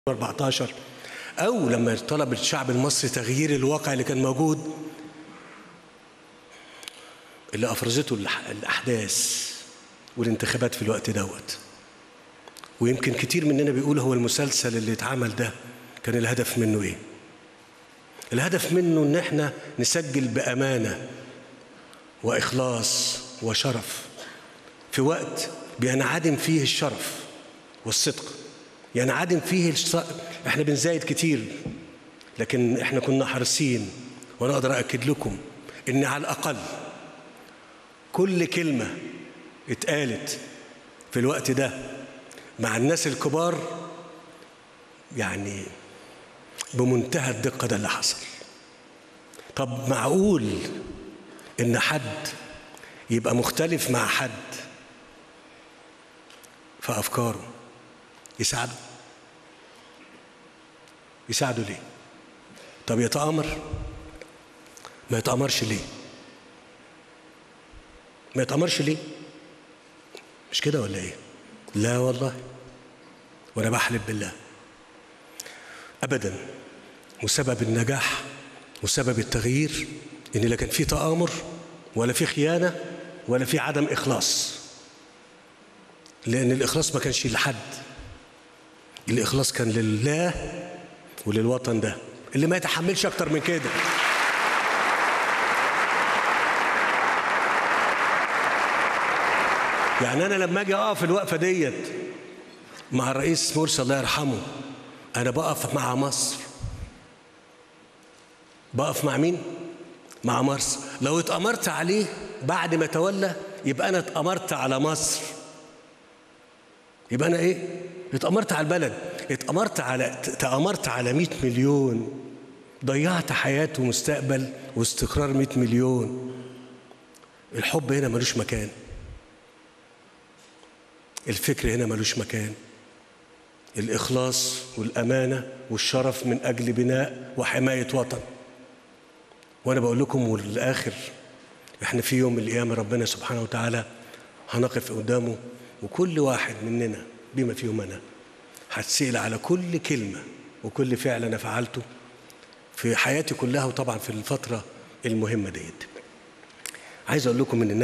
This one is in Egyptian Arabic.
14 او لما طلب الشعب المصري تغيير الواقع اللي كان موجود اللي افرزته الأح- الاحداث والانتخابات في الوقت دوت ويمكن كتير مننا بيقول هو المسلسل اللي اتعمل ده كان الهدف منه ايه الهدف منه ان احنا نسجل بامانه واخلاص وشرف في وقت بينعدم فيه الشرف والصدق ينعدم فيه الص... احنا بنزايد كتير لكن احنا كنا حريصين وانا اقدر اكد لكم ان على الاقل كل كلمه اتقالت في الوقت ده مع الناس الكبار يعني بمنتهى الدقه ده اللي حصل طب معقول ان حد يبقى مختلف مع حد في افكاره يساعده يساعده ليه طب يتآمر ما يتآمرش ليه ما يتآمرش ليه مش كده ولا ايه لا والله وانا بحلف بالله ابدا وسبب النجاح وسبب التغيير ان لا كان في تآمر ولا في خيانه ولا في عدم اخلاص لان الاخلاص ما كانش لحد الإخلاص كان لله وللوطن ده اللي ما يتحملش أكتر من كده يعني أنا لما أجي أقف الوقفة ديت مع الرئيس مرسي الله يرحمه أنا بقف مع مصر بقف مع مين؟ مع مصر لو اتأمرت عليه بعد ما تولى يبقى أنا اتأمرت على مصر يبقى انا ايه اتأمرت على البلد اتأمرت على تأمرت على 100 مليون ضيعت حياة ومستقبل واستقرار 100 مليون الحب هنا ملوش مكان الفكر هنا ملوش مكان الإخلاص والأمانة والشرف من أجل بناء وحماية وطن وأنا بقول لكم والآخر إحنا في يوم من الأيام ربنا سبحانه وتعالى هنقف قدامه وكل واحد مننا بما فيهم أنا هتسأل على كل كلمة وكل فعل أنا فعلته في حياتي كلها وطبعا في الفترة المهمة ديت عايز أقول لكم إن الناس